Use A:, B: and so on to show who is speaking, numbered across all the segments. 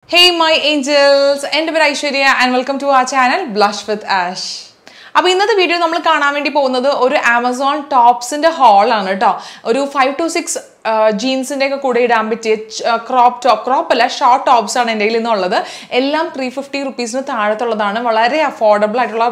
A: hey my angels എൻ്റെ പേര് Aishwarya and welcome to ആ ചാനൽ ബ്ലഷ് വിത്ത് ആഷ് അപ്പോൾ ഇന്നത്തെ വീഡിയോ നമ്മൾ കാണാൻ വേണ്ടി പോകുന്നത് ഒരു ആമസോൺ ടോപ്സിൻ്റെ ഹാളാണ് കേട്ടോ ഒരു ഫൈവ് ടു സിക്സ് ജീൻസിൻ്റെ ഒക്കെ കൂടെ ഇടാൻ പറ്റിയ ക്രോപ്പ് ടോപ്പ് ക്രോപ്പ് അല്ല ഷോർട്ട് ടോപ്സ് ആണ് എൻ്റെ കയ്യിൽ നിന്നുള്ളത് എല്ലാം ത്രീ ഫിഫ്റ്റി റുപ്പീസിന് താഴത്തുള്ളതാണ് വളരെ അഫോർഡബിൾ ആയിട്ടുള്ള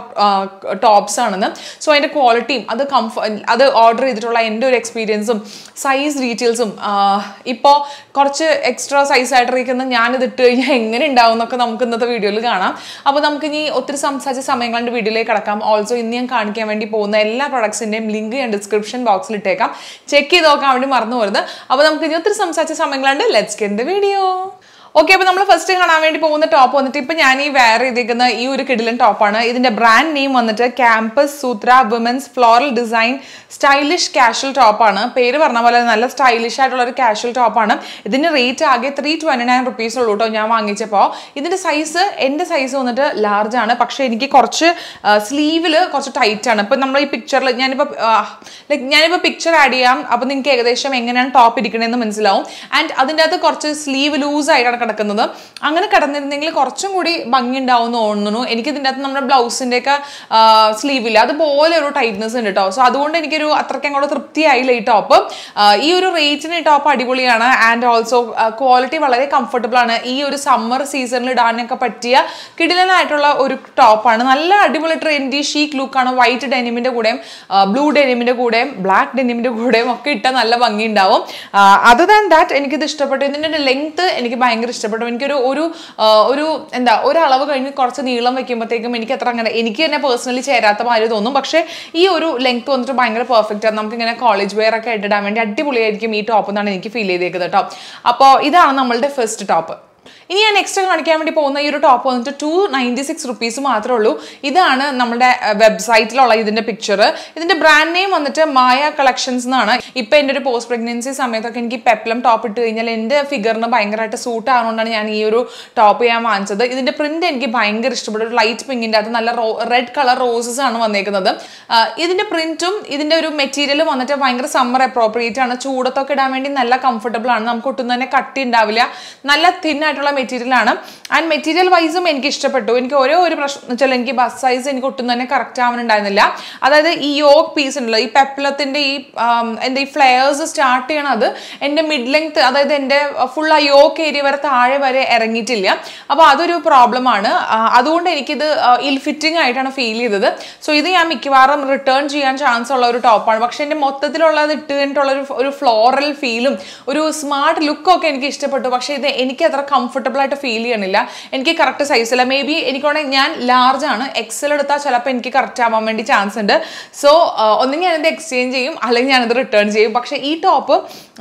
A: ടോപ്സ് ആണെന്ന് സോ അതിൻ്റെ ക്വാളിറ്റിയും അത് കംഫ അത് ഓർഡർ ചെയ്തിട്ടുള്ള എൻ്റെ ഒരു എക്സ്പീരിയൻസും സൈസ് ഡീറ്റെയിൽസും ഇപ്പോൾ കുറച്ച് എക്സ്ട്രാ സൈസ് ആയിട്ടിരിക്കുന്ന ഞാനിത് ഇട്ട് കഴിഞ്ഞാൽ എങ്ങനെ ഉണ്ടാവും എന്നൊക്കെ നമുക്ക് ഇന്നത്തെ വീഡിയോയിൽ കാണാം അപ്പോൾ നമുക്ക് ഇനി ഒത്തിരി സംസാരിച്ച സമയങ്ങളുടെ വീഡിയോയിലേക്ക് കടക്കാം ഓൾസോ ഇന്ന് ഞാൻ കാണിക്കാൻ വേണ്ടി പോകുന്ന എല്ലാ പ്രൊഡക്ട്സിൻ്റെയും ലിങ്ക് ഞാൻ ഡിസ്ക്രിപ്ഷൻ ബോക്സിൽ ഇട്ടേക്കാം ചെക്ക് ചെയ്ത് നോക്കാൻ വേണ്ടി മറന്നു പോരുത് അപ്പോൾ നമുക്ക് ഇനി ഒത്തിരി സംസാരിച്ച സമയങ്ങളുണ്ട് let's get the video okay അപ്പോൾ നമ്മൾ ഫസ്റ്റ് കാണാൻ വേണ്ടി പോകുന്ന ടോപ്പ് വന്നിട്ട് ഇപ്പം ഞാൻ ഈ വെയർ ചെയ്തിരിക്കുന്ന ഈ ഒരു കിടിലൻ ടോപ്പാണ് ഇതിൻ്റെ ബ്രാൻഡ് നെയിം വന്നിട്ട് Campus Sutra women's floral design stylish casual ടോപ്പാണ് പേര് പറഞ്ഞ പോലെ നല്ല സ്റ്റൈലിഷ് ആയിട്ടുള്ള ഒരു കാഷ്വൽ ടോപ്പാണ് ഇതിൻ്റെ റേറ്റ് ആകെ ത്രീ ട്വൻറ്റി നയൻ റുപ്പീസ് ഉള്ളൂ കേട്ടോ ഞാൻ വാങ്ങിച്ചപ്പോൾ ഇതിൻ്റെ സൈസ് എൻ്റെ സൈസ് വന്നിട്ട് ലാർജ് ആണ് പക്ഷേ എനിക്ക് കുറച്ച് സ്ലീവിൽ കുറച്ച് ടൈറ്റ് ആണ് ഇപ്പം നമ്മൾ ഈ പിക്ചറിൽ ഞാനിപ്പോൾ ലൈക്ക് ഞാനിപ്പോൾ പിക്ചർ ആഡ് ചെയ്യാം അപ്പോൾ നിങ്ങൾക്ക് ഏകദേശം എങ്ങനെയാണ് ടോപ്പ് ഇരിക്കണമെന്ന് മനസ്സിലാവും ആൻഡ് അതിൻ്റെ അകത്ത് കുറച്ച് സ്ലീവ് ലൂസ് ആയിട്ടാണ് കിടക്കുന്നത് അങ്ങനെ കിടന്നിരുന്നെങ്കിൽ കുറച്ചും കൂടി ഭംഗി ഉണ്ടാവും എന്ന് തോന്നുന്നു എനിക്ക് ഇതിൻ്റെ അകത്ത് നമ്മുടെ ബ്ലൗസിൻ്റെ ഒക്കെ സ്ലീവില്ല അതുപോലെ ഒരു ടൈറ്റ്നസ് ഉണ്ട് കേട്ടോ സോ അതുകൊണ്ട് എനിക്കൊരു അത്രയ്ക്ക് അങ്ങോട്ട് തൃപ്തിയായില്ല ഈ ടോപ്പ് ഈ ഒരു റേറ്റിന് ഈ ടോപ്പ് അടിപൊളിയാണ് ആൻഡ് ഓൾസോ ക്വാളിറ്റി വളരെ കംഫർട്ടബിൾ ആണ് ഈ ഒരു സമ്മർ സീസണിൽ ഇടാനൊക്കെ പറ്റിയ കിടിലനായിട്ടുള്ള ഒരു ടോപ്പാണ് നല്ല അടിപൊളി ട്രെൻഡി ഷീക്ക് ലുക്കാണ് വൈറ്റ് ഡെനിമിൻ്റെ കൂടെയും ബ്ലൂ ഡെനിമിൻ്റെ കൂടെയും ബ്ലാക്ക് ഡെനിമിൻ്റെ കൂടെയും ഒക്കെ ഇട്ടാൽ നല്ല ഭംഗി ഉണ്ടാവും അതർ ദാൻ ദാറ്റ് എനിക്കിത് ഇഷ്ടപ്പെട്ടു ഇതിൻ്റെ ലെങ്ത് എനിക്ക് ഭയങ്കര ഇഷ്ടപ്പെട്ടു എനിക്കൊരു ഒരു ഒരു എന്താ ഒരു അളവ് കഴിഞ്ഞ് കുറച്ച് നീളം വെക്കുമ്പോഴത്തേക്കും എനിക്ക് അത്ര അങ്ങനെ എനിക്ക് തന്നെ പേഴ്സണലി ചേരാത്ത മാതിരി തോന്നും പക്ഷേ ഈ ഒരു ലെങ്ത് വന്നിട്ട് ഭയങ്കര പെർഫെക്റ്റ് ആണ് നമുക്ക് ഇങ്ങനെ കോളേജ് വെയർ ഒക്കെ ഇട്ടിടാൻ വേണ്ടി അടിപൊളിയായിരിക്കും ഈ ടോപ്പ് എന്നാണ് എനിക്ക് ഫീൽ ചെയ്തേക്കുന്നത് കേട്ടോ അപ്പോൾ ഇതാണ് നമ്മളുടെ ഫസ്റ്റ് ടോപ്പ് ഇനി ഞാൻ നെക്സ്റ്റ് കാണിക്കാൻ വേണ്ടി പോകുന്ന ഈ ഒരു ടോപ്പ് വന്നിട്ട് ടു നയൻറ്റി സിക്സ് റുപ്പീസ് മാത്രമേ ഉള്ളൂ ഇതാണ് നമ്മുടെ വെബ്സൈറ്റിലുള്ള ഇതിന്റെ പിക്ചർ ഇതിന്റെ ബ്രാൻഡ് നെയിം വന്നിട്ട് മായ കളക്ഷൻസ് എന്നാണ് ഇപ്പൊ എൻ്റെ ഒരു പോസ്റ്റ് പ്രഗ്നൻസി സമയത്തൊക്കെ എനിക്ക് പെപ്ലം ടോപ്പ് ഇട്ട് കഴിഞ്ഞാൽ എൻ്റെ ഫിഗറിന് ഭയങ്കരമായിട്ട് സൂട്ട് ആയതുകൊണ്ടാണ് ഞാൻ ഈ ഒരു ടോപ്പ് ഞാൻ വാങ്ങിച്ചത് ഇതിന്റെ പ്രിന്റ് എനിക്ക് ഭയങ്കര ഇഷ്ടപ്പെട്ടു ഒരു ലൈറ്റ് പിങ്കിൻ്റെ അകത്ത് നല്ല റെഡ് കളർ റോസസ് ആണ് വന്നേക്കുന്നത് ഇതിന്റെ പ്രിന്റും ഇതിന്റെ ഒരു മെറ്റീരിയലും വന്നിട്ട് ഭയങ്കര സമ്മർ അപ്രോപ്രിയേറ്റ് ആണ് ചൂടത്തൊക്കെ ഇടാൻ വേണ്ടി നല്ല കംഫർട്ടബിൾ ആണ് നമുക്ക് ഒട്ടും തന്നെ കട്ടി ഉണ്ടാവില്ല നല്ല തിന്നായിട്ടുള്ള മെറ്റീരിയൽ ആണ് ആൻഡ് മെറ്റീരിയൽ വൈസും എനിക്ക് ഇഷ്ടപ്പെട്ടു എനിക്ക് ഓരോ ഒരു പ്രശ്നം എന്ന് വെച്ചാൽ എനിക്ക് ബസ് സൈസ് എനിക്ക് ഒട്ടും തന്നെ കറക്റ്റ് ആവാനുണ്ടായിരുന്നില്ല അതായത് ഈ യോക്ക് പീസ് ഉണ്ടല്ലോ ഈ പെപ്ലത്തിന്റെ ഈ എൻ്റെ ഈ ഫ്ലെയേഴ്സ് സ്റ്റാർട്ട് ചെയ്യണത് എൻ്റെ മിഡ് ലെങ്ത് അതായത് എൻ്റെ ഫുൾ ആ യോക്ക് ഏരിയ വരെ താഴെ വരെ ഇറങ്ങിയിട്ടില്ല അപ്പോൾ അതൊരു പ്രോബ്ലമാണ് അതുകൊണ്ട് എനിക്കിത് ഇൽ ഫിറ്റിംഗ് ആയിട്ടാണ് ഫീൽ ചെയ്തത് സോ ഇത് ഞാൻ മിക്കവാറും റിട്ടേൺ ചെയ്യാൻ ചാൻസ് ഉള്ള ഒരു ടോപ്പാണ് പക്ഷെ എൻ്റെ മൊത്തത്തിലുള്ളത് ഇട്ട് കഴിഞ്ഞിട്ടുള്ള ഒരു ഒരു ഫ്ലോറൽ ഫീലും ഒരു സ്മാർട്ട് ലുക്കൊക്കെ എനിക്ക് ഇഷ്ടപ്പെട്ടു പക്ഷേ ഇത് എനിക്ക് അത്ര കംഫർട്ടബിൾ ആയിട്ട് ഫീൽ ചെയ്യണില്ല എനിക്ക് കറക്റ്റ് സൈസ് ഇല്ല മേ ബി എനിക്കാണെങ്കിൽ ഞാൻ ലാർജ് ആണ് എക്സൽ എടുത്താൽ ചിലപ്പോൾ എനിക്ക് കറക്റ്റ് ആവാൻ വേണ്ടി ചാൻസ് ഉണ്ട് സോ ഒന്നെങ്കിൽ ഞാനിത് എക്സ്ചേഞ്ച് ചെയ്യും അല്ലെങ്കിൽ ഞാനിത് റിട്ടേൺ ചെയ്യും പക്ഷേ ഈ ടോപ്പ്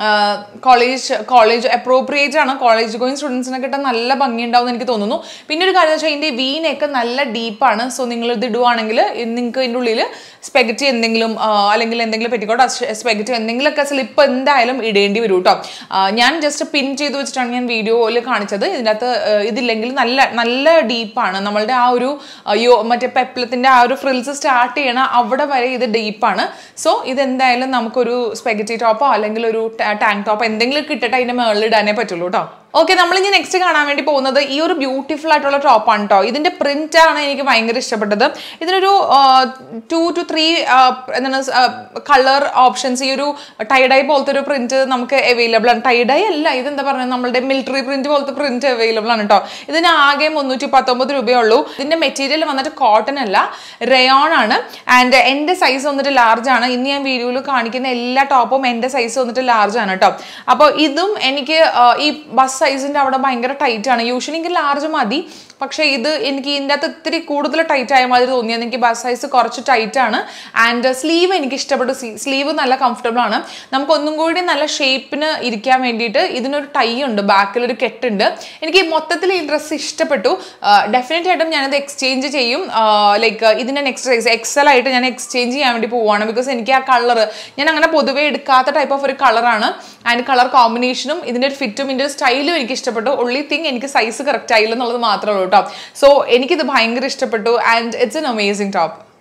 A: കോളേജ് കോളേജ് അപ്രോപ്രിയേറ്റ് ആണ് കോളേജ് ഗോയിങ് സ്റ്റുഡൻസിനൊക്കെ ഇട്ടാൽ നല്ല ഭംഗി ഉണ്ടാവും എനിക്ക് തോന്നുന്നു പിന്നെ ഒരു കാര്യം വെച്ചാൽ ഇതിൻ്റെ വീനൊക്കെ നല്ല ഡീപ്പാണ് സോ നിങ്ങൾ ഇത് ഇടുവാണെങ്കിൽ നിങ്ങൾക്ക് ഇതിൻ്റെ ഉള്ളിൽ സ്പെഗറ്റി എന്തെങ്കിലും അല്ലെങ്കിൽ എന്തെങ്കിലും പെറ്റിക്കോട്ട് സ്പെഗറ്റി എന്തെങ്കിലുമൊക്കെ സ്ലിപ്പ് എന്തായാലും ഇടേണ്ടി വരും കേട്ടോ ഞാൻ ജസ്റ്റ് പിൻ ചെയ്ത് വെച്ചിട്ടാണ് ഞാൻ വീഡിയോയിൽ കാണിച്ചത് ഇതിൻ്റെ അകത്ത് ഇതില്ലെങ്കിൽ നല്ല നല്ല ഡീപ്പാണ് നമ്മളുടെ ആ ഒരു യോ മറ്റേ പെപ്ലത്തിൻ്റെ ആ ഒരു ഫ്രിൽസ് സ്റ്റാർട്ട് ചെയ്യണ അവിടെ വരെ ഇത് ഡീപ്പാണ് സോ ഇതെന്തായാലും നമുക്കൊരു സ്പെഗറ്റി ടോപ്പോ അല്ലെങ്കിൽ ഒരു ടാങ്ക് ടോപ്പോ എന്തെങ്കിലും കിട്ടിട്ട് അതിൻ്റെ മുകളിൽ ഇടാനേ പറ്റുള്ളൂ കേട്ടോ ഓക്കെ നമ്മൾ ഇനി നെക്സ്റ്റ് കാണാൻ വേണ്ടി പോകുന്നത് ഈ ഒരു ബ്യൂട്ടിഫുൾ ആയിട്ടുള്ള ടോപ്പാണ് കേട്ടോ ഇതിന്റെ പ്രിന്റ് ആണ് എനിക്ക് ഭയങ്കര ഇഷ്ടപ്പെട്ടത് ഇതിനൊരു ടു ടു ത്രീ എന്താണ് കളർ ഓപ്ഷൻസ് ഈ ഒരു ടൈഡൈ പോലത്തെ ഒരു പ്രിന്റ് നമുക്ക് അവൈലബിൾ ആണ് ടൈഡൈ അല്ല ഇതെന്താ പറയുക നമ്മളുടെ മിലിറ്ററി പ്രിന്റ് പോലത്തെ പ്രിന്റ് അവൈലബിൾ ആണ് കേട്ടോ ഇതിന് ആകെ മുന്നൂറ്റി പത്തൊമ്പത് രൂപയേ ഉള്ളൂ ഇതിന്റെ മെറ്റീരിയൽ വന്നിട്ട് കോട്ടൺ അല്ല റയോൺ ആണ് ആൻഡ് എൻ്റെ സൈസ് വന്നിട്ട് ലാർജ് ആണ് ഇന്ന് ഞാൻ വീഡിയോയിൽ കാണിക്കുന്ന എല്ലാ ടോപ്പും എൻ്റെ സൈസ് വന്നിട്ട് ലാർജ് ആണ് കേട്ടോ അപ്പോൾ ഇതും എനിക്ക് ഈ ബസ് സൈസിൻ്റെ അവിടെ ഭയങ്കര ടൈറ്റ് ആണ് യൂഷ്വലി എനിക്ക് ലാർജ് മതി പക്ഷേ ഇത് എനിക്ക് ഇതിൻ്റെ അകത്ത് ഇത്തിരി കൂടുതൽ ടൈറ്റ് ആയ മാതിരി തോന്നിയത് എനിക്ക് ബസ് സൈസ് കുറച്ച് ടൈറ്റ് ആണ് ആൻഡ് സ്ലീവ് എനിക്ക് ഇഷ്ടപ്പെട്ടു സ്ലീവ് നല്ല കംഫർട്ടബിൾ ആണ് നമുക്ക് ഒന്നും കൂടി നല്ല ഷേപ്പിന് ഇരിക്കാൻ വേണ്ടിയിട്ട് ഇതിനൊരു ടൈ ഉണ്ട് ബാക്കിൽ ഒരു കെട്ടുണ്ട് എനിക്ക് മൊത്തത്തിൽ ഈ ഡ്രസ്സ് ഇഷ്ടപ്പെട്ടു ഡെഫിനറ്റ് ആയിട്ടും ഞാനത് എക്സ്ചേഞ്ച് ചെയ്യും ലൈക്ക് ഇതിൻ്റെ നെക്സ്റ്റ് സൈസ് എക്സൽ ആയിട്ട് ഞാൻ എക്സ്ചേഞ്ച് ചെയ്യാൻ വേണ്ടി പോവുകയാണ് ബിക്കോസ് എനിക്ക് ആ കളർ ഞാൻ അങ്ങനെ പൊതുവേ എടുക്കാത്ത ടൈപ്പ് ഓഫ് ഒരു കളറാണ് ആൻഡ് കളർ കോമ്പിനേഷനും ഇതിൻ്റെ ഒരു ഫിറ്റും ഇതിൻ്റെ ഒരു സ്റ്റൈലും എനിക്ക് ഇഷ്ടപ്പെട്ടു ഒള്ളി തിങ് എനിക്ക് സൈസ് കറക്റ്റ് ആയില്ല എന്നുള്ളത് മാത്രമേ ഉള്ളൂ കേട്ടോ സോ എനിക്കിത് ഭയങ്കര ഇഷ്ടപ്പെട്ടു and it's an amazing top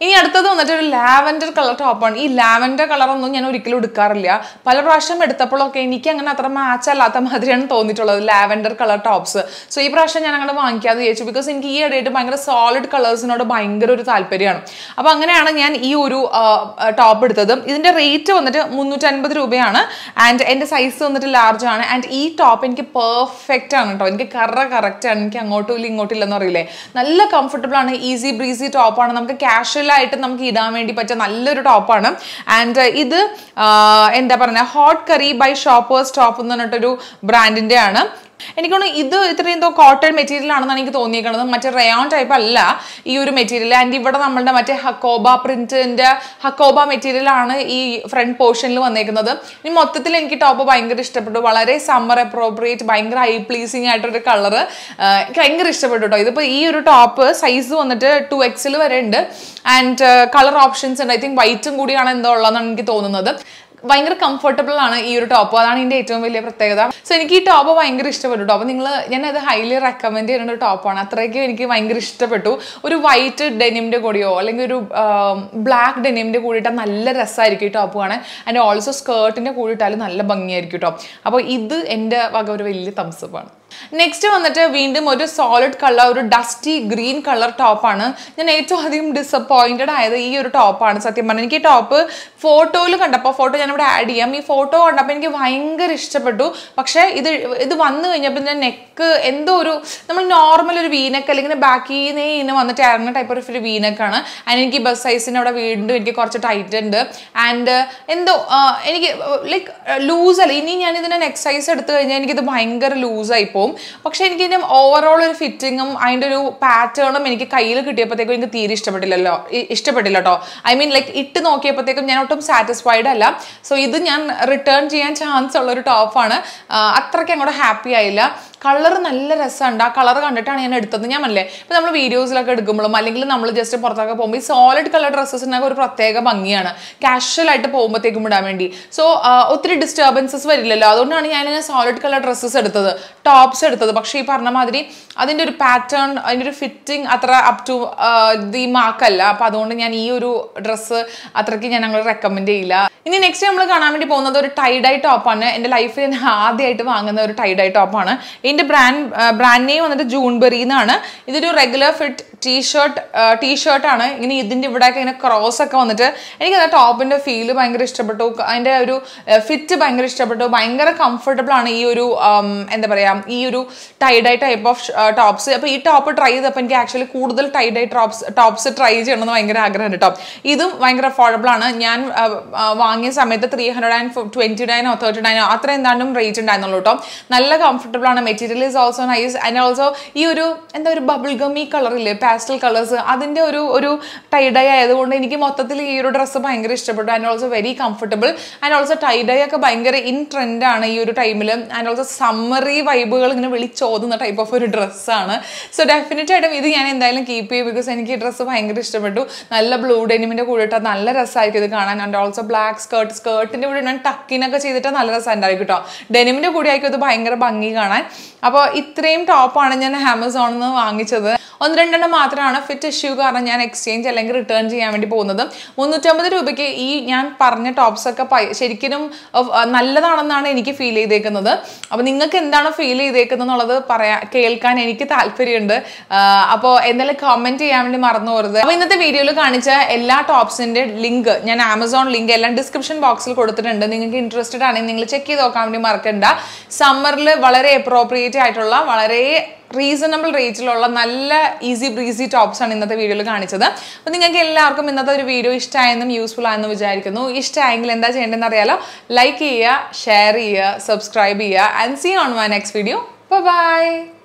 A: ഇനി അടുത്തത് വന്നിട്ട് ഒരു ലാവൻഡർ കളർ ടോപ്പാണ് ഈ ലാവൻഡർ കളറൊന്നും ഞാൻ ഒരിക്കലും എടുക്കാറില്ല പല പ്രാവശ്യം എടുത്തപ്പോഴൊക്കെ എനിക്ക് അങ്ങനെ അത്ര മാച്ച് അല്ലാത്ത മാതിരിയാണ് തോന്നിയിട്ടുള്ളത് ലാവൻഡർ കളർ ടോപ്സ് സോ ഈ പ്രാവശ്യം ഞാൻ അങ്ങനെ വാങ്ങിക്കാതെ വിചാരിച്ചു ബിക്കോസ് എനിക്ക് ഈ ഇടയായിട്ട് ഭയങ്കര സോളിഡ് കളേഴ്സിനോട് ഭയങ്കര ഒരു താല്പര്യമാണ് അപ്പോൾ അങ്ങനെയാണ് ഞാൻ ഈ ഒരു ടോപ്പ് എടുത്തത് ഇതിന്റെ റേറ്റ് വന്നിട്ട് മുന്നൂറ്റി അൻപത് രൂപയാണ് ആൻഡ് എൻ്റെ സൈസ് വന്നിട്ട് ലാർജ് ആണ് ആൻഡ് ഈ ടോപ്പ് എനിക്ക് പെർഫെക്റ്റ് ആണ് കേട്ടോ എനിക്ക് കറ കറക്റ്റ് ആണ് എനിക്ക് അങ്ങോട്ടും ഇല്ല ഇങ്ങോട്ടും ഇല്ലെന്ന് അറിയില്ലേ നല്ല കംഫർട്ടബിൾ ആണ് ഈസി ബ്രീസി ടോപ്പാണ് നമുക്ക് കാഷ്വൽ ആയിട്ട് നമുക്ക് ഇടാൻ വേണ്ടി പറ്റിയ നല്ലൊരു ടോപ്പാണ് ആൻഡ് ഇത് ആ, എന്താ പറയുക Haute Curry by Shoppers Stop എന്ന് പറഞ്ഞിട്ടൊരു ബ്രാൻഡിന്റെ ആണ് എനിക്ക് തോന്നുന്നു ഇത് ഇത്രയും എന്തോ കോട്ടൺ മെറ്റീരിയൽ ആണെന്നാണ് എനിക്ക് തോന്നിയേക്കുന്നത് മറ്റേ റയോൺ ടൈപ്പ് അല്ല ഈ ഒരു മെറ്റീരിയൽ ആൻഡ് ഇവിടെ നമ്മളുടെ മറ്റേ ഹക്കോബ പ്രിന്റിന്റെ ഹക്കോബ മെറ്റീരിയൽ ആണ് ഈ ഫ്രണ്ട് പോർഷനിൽ വന്നേക്കുന്നത് ഇനി മൊത്തത്തിൽ എനിക്ക് ടോപ്പ് ഭയങ്കര ഇഷ്ടപ്പെട്ടു വളരെ സമ്മർ അപ്രോപ്രിയേറ്റ് ഭയങ്കര ഐ പ്ലീസിങ് ആയിട്ടൊരു കളർ എനിക്ക് ഭയങ്കര ഇഷ്ടപ്പെട്ടു കേട്ടോ ഇതിപ്പോൾ ഈ ഒരു ടോപ്പ് സൈസ് വന്നിട്ട് ടു എക്സിൽ വരെ ഉണ്ട് ആൻഡ് കളർ ഓപ്ഷൻസ് ഉണ്ട് ഐ തിങ്ക് വൈറ്റും കൂടിയാണ് എന്തോ ഉള്ളതെന്നാണ് എനിക്ക് തോന്നുന്നത് ഭയങ്കര കംഫർട്ടബിൾ ആണ് ഈ ഒരു ടോപ്പ് അതാണ് ഇതിന്റെ ഏറ്റവും വലിയ പ്രത്യേകത സോ എനിക്ക് ഈ ടോപ്പ് ഭയങ്കര ഇഷ്ടപ്പെട്ടു കേട്ടോ അപ്പോൾ നിങ്ങൾ ഞാൻ അത് ഹൈലി റെക്കമെൻഡ് ചെയ്യുന്ന ഒരു ടോപ്പാണ് അത്രയ്ക്കും എനിക്ക് ഭയങ്കര ഇഷ്ടപ്പെട്ടു ഒരു വൈറ്റ് ഡെനിമിന്റെ കൂടിയോ അല്ലെങ്കിൽ ഒരു ബ്ലാക്ക് ഡെനിമിന്റെ കൂടിയിട്ടാൽ നല്ല രസമായിരിക്കും ഈ ടോപ്പ് കാണാൻ ആൻഡ് ഓൾസോ സ്കേർട്ടിന്റെ കൂടിയിട്ടാലും നല്ല ഭംഗിയായിരിക്കും കേട്ടോ അപ്പോൾ ഇത് എൻ്റെ വക ഒരു വലിയ തംസപ്പാണ് നെക്സ്റ്റ് വന്നിട്ട് വീണ്ടും ഒരു സോളിഡ് കളർ ഒരു ഡസ്റ്റി ഗ്രീൻ കളർ ടോപ്പാണ് ഞാൻ ഏറ്റവും അധികം ഡിസപ്പോയിന്റഡ് ആയത് ഈ ഒരു ടോപ്പാണ് സത്യം പറഞ്ഞാൽ എനിക്ക് ഈ ടോപ്പ് ഫോട്ടോയിൽ കണ്ടപ്പോൾ ഫോട്ടോ ഞാനിവിടെ ആഡ് ചെയ്യാം ഈ ഫോട്ടോ കണ്ടപ്പോൾ എനിക്ക് ഭയങ്കര ഇഷ്ടപ്പെട്ടു പക്ഷേ ഇത് ഇത് വന്നു കഴിഞ്ഞപ്പോൾ ഞാൻ നെക്ക് എന്തോ ഒരു നമ്മൾ നോർമൽ ഒരു വീനക്ക് അല്ലെങ്കിൽ ബാക്കിന്നേ ഇങ്ങനെ വന്നിട്ട് ഇറങ്ങുന്ന ടൈപ്പ് ഒരു വീനക്കാണ് ആൻഡ് എനിക്ക് ബസ് സൈസിന് അവിടെ വീണ്ടും എനിക്ക് കുറച്ച് ടൈറ്റ് ഉണ്ട് ആൻഡ് എന്തോ ആ, എനിക്ക് ലൈക്ക് ലൂസ് അല്ല ഇനി ഞാൻ ഇതിന്റെ നെക്ക് സൈസ് എടുത്തു കഴിഞ്ഞാൽ എനിക്കിത് ഭയങ്കര ലൂസായി പോകും പക്ഷെ എനിക്ക് ഇതിന്റെ ഓവറോൾ ഒരു ഫിറ്റിങ്ങും അതിന്റെ ഒരു പാറ്റേണും എനിക്ക് കയ്യിൽ കിട്ടിയപ്പോഴത്തേക്കും എനിക്ക് തീരെ ഇഷ്ടപ്പെട്ടില്ലല്ലോ ഇ- ഇഷ്ടപ്പെട്ടില്ല കേട്ടോ ഐ മീൻ ലൈക്ക് ഇട്ട് നോക്കിയപ്പോഴത്തേക്കും ഞാൻ ഒട്ടും സാറ്റിസ്ഫൈഡ് അല്ല സോ ഇത് ഞാൻ റിട്ടേൺ ചെയ്യാൻ ചാൻസ് ഉള്ള ഒരു ടോപ്പാണ് അത്രയ്ക്ക് അങ്ങോട്ട് ഹാപ്പി ആയില്ല കളർ നല്ല രസമുണ്ട് ആ കളർ കണ്ടിട്ടാണ് ഞാൻ എടുത്തത് ഞാൻ അല്ലേ ഇപ്പൊ നമ്മൾ വീഡിയോസിലൊക്കെ എടുക്കുമ്പോഴും അല്ലെങ്കിൽ നമ്മൾ ജസ്റ്റ് പുറത്തൊക്കെ പോകുമ്പോൾ ഈ സോളിഡ് കളർ ഡ്രസ്സസിനൊക്കെ ഒരു പ്രത്യേക ഭംഗിയാണ് കാഷ്വൽ ആയിട്ട് പോകുമ്പോഴത്തേക്കും ഇടാൻ വേണ്ടി സോ ഒത്തിരി ഡിസ്റ്റർബൻസസ് വരില്ലല്ലോ അതുകൊണ്ടാണ് ഞാൻ സോളിഡ് കളർ ഡ്രസ്സസ് എടുത്തത് ടോപ്സ് എടുത്തത് പക്ഷേ ഈ പറഞ്ഞ മാതിരി അതിൻ്റെ ഒരു പാറ്റേൺ അതിൻ്റെ ഒരു ഫിറ്റിംഗ് അത്ര അപ് ടു ദി മാർക്കല്ല അപ്പൊ അതുകൊണ്ട് ഞാൻ ഈ ഒരു ഡ്രസ്സ് അത്രയ്ക്ക് ഞാൻ ഞങ്ങൾ റെക്കമെൻഡ് ചെയ്യില്ല ഇനി നെക്സ്റ്റ് നമ്മൾ കാണാൻ വേണ്ടി പോകുന്നത് ഒരു ടൈഡൈ ടോപ്പാണ് എൻ്റെ ലൈഫിൽ ഞാൻ ആദ്യമായിട്ട് വാങ്ങുന്ന ഒരു ടൈഡൈ ടോപ്പാണ് ഇതിന്റെ ബ്രാൻഡ് ബ്രാൻഡ് നെയിം വന്നിട്ട് ജൂൺബെറി എന്നാണ് ഇതൊരു regular fit T shirt T ഷർട്ടാണ് ഇങ്ങനെ ഇതിന്റെ ഇവിടെയൊക്കെ ഇങ്ങനെ ക്രോസ് ഒക്കെ വന്നിട്ട് എനിക്ക് ആ ടോപ്പിന്റെ ഫീല് ഭയങ്കര ഇഷ്ടപ്പെട്ടു അതിന്റെ ഒരു ഫിറ്റ് ഭയങ്കര ഇഷ്ടപ്പെട്ടു ഭയങ്കര കംഫർട്ടബിൾ ആണ് ഈ ഒരു ഉം, എന്താ പറയാ ഈ ഒരു ടൈഡൈ ടൈപ്പ് ഓഫ് ടോപ്സ് അപ്പൊ ഈ ടോപ്പ് ട്രൈ ചെയ്തപ്പോൾ എനിക്ക് ആക്ച്വലി കൂടുതൽ ടൈഡൈ ടോപ്സ് ടോപ്സ് ട്രൈ ചെയ്യണമെന്ന് ഭയങ്കര ആഗ്രഹമുണ്ട് കേട്ടോ ഇതും ഭയങ്കര അഫോർഡബിൾ ആണ് ഞാൻ ആ, ആ, വാങ്ങിയ സമയത്ത് ത്രീ ഹൺഡ്രഡ് ആൻഡ് ട്വന്റി നയനോ തേർട്ടി നയനോ അത്ര എന്താണ്ടും റേറ്റ് ഉണ്ടായിരുന്നുള്ളൂ കേട്ടോ നല്ല കംഫർട്ടബിൾ ആണ് material is also nice and also ഈ ഒരു എന്താ ഒരു ബബിൾ ഗമി കളർ ഇല്ലേ പാസ്റ്റൽ കളേഴ്സ് അതിന്റെ ഒരു ഒരു ടൈഡൈ ആയതുകൊണ്ട് എനിക്ക് മൊത്തത്തിൽ ഈ ഒരു ഡ്രസ്സ് ഭയങ്കര ഇഷ്ടപ്പെട്ടു and also very comfortable and also tie dye ഒക്കെ ഭയങ്കര ഇൻ ട്രെൻഡ് ആണ് ഈ ഒരു ടൈമിൽ ആൻഡ് ഓൾസോ സമ്മറി വൈബുകൾ ഇങ്ങനെ വിളിച്ചോതുന്ന ടൈപ്പ് ഓഫ് ഒരു ഡ്രസ്സാണ് സോ ഡെഫിനറ്റ് ആയിട്ടും ഇത് ഞാൻ എന്തായാലും കീപ്പ് ചെയ്യും ബിക്കോസ് എനിക്ക് ഈ ഡ്രസ്സ് ഭയങ്കര ഇഷ്ടപ്പെട്ടു നല്ല ബ്ലൂ ഡെനിമിന്റെ കൂടെ ഇട്ടാൽ നല്ല രസമായിരിക്കും ഇത് കാണാൻ ആൻഡ് ഓൾസോ ബ്ലാക്ക് സ്കേർട്ട് സ്കേർട്ടിന്റെ കൂടെ ഞാൻ ടക്കിനൊക്കെ ചെയ്തിട്ട് നല്ല രസമുണ്ടായിരിക്കും കേട്ടോ ഡെനിമിന്റെ കൂടെ ആയിരിക്കും ഇത് ഭയങ്കര ഭംഗി കാണാൻ അപ്പോൾ ഇത്രയും ടോപ്പാണ് ഞാൻ ആമസോണിൽ നിന്ന് വാങ്ങിച്ചത് ഒന്ന് രണ്ടെണ്ണം മാത്രമാണ് ഫിറ്റ് ഇഷ്യൂ കാരണം ഞാൻ എക്സ്ചേഞ്ച് അല്ലെങ്കിൽ റിട്ടേൺ ചെയ്യാൻ വേണ്ടി പോകുന്നത് മുന്നൂറ്റമ്പത് രൂപയ്ക്ക് ഈ ഞാൻ പറഞ്ഞ ടോപ്സ് ഒക്കെ പൈ- ശരിക്കും അഹ് നല്ലതാണെന്നാണ് എനിക്ക് ഫീൽ ചെയ്തേക്കുന്നത് അപ്പോൾ നിങ്ങൾക്ക് എന്താണ് ഫീൽ ചെയ്തേക്കുന്നത് എന്നുള്ളത് പറയാ കേൾക്കാൻ എനിക്ക് താല്പര്യമുണ്ട് അപ്പോൾ എന്തായാലും കമന്റ് ചെയ്യാൻ വേണ്ടി മറന്നു പോകരുത് അപ്പോൾ ഇന്നത്തെ വീഡിയോയിൽ കാണിച്ച എല്ലാ ടോപ്സിന്റെ ലിങ്ക് ഞാൻ ആമസോൺ ലിങ്ക് എല്ലാം ഡിസ്ക്രിപ്ഷൻ ബോക്സിൽ കൊടുത്തിട്ടുണ്ട് നിങ്ങൾക്ക് ഇൻട്രസ്റ്റഡ് ആണെങ്കിൽ നിങ്ങൾ ചെക്ക് ചെയ്ത് നോക്കാൻ വേണ്ടി മറക്കണ്ട സമ്മറിൽ വളരെ അപ്രോപ്രിയേറ്റ് ആയിട്ടുള്ള വളരെ റീസണബിൾ റേറ്റിലുള്ള നല്ല ഈസി ബ്രീസി ടോപ്സ് ആണ് ഇന്നത്തെ വീഡിയോയിൽ കാണിച്ചത് അപ്പോൾ നിങ്ങൾക്ക് എല്ലാവർക്കും ഇന്നത്തെ ഒരു വീഡിയോ ഇഷ്ടമായെന്നും യൂസ്ഫുൾ ആയെന്ന് വിചാരിക്കുന്നു ഇഷ്ടമായെങ്കിൽ എന്താ ചെയ്യേണ്ടതെന്ന് അറിയാലോ ലൈക്ക് ചെയ്യുക ഷെയർ ചെയ്യുക സബ്സ്ക്രൈബ് ചെയ്യുക and see on my next video by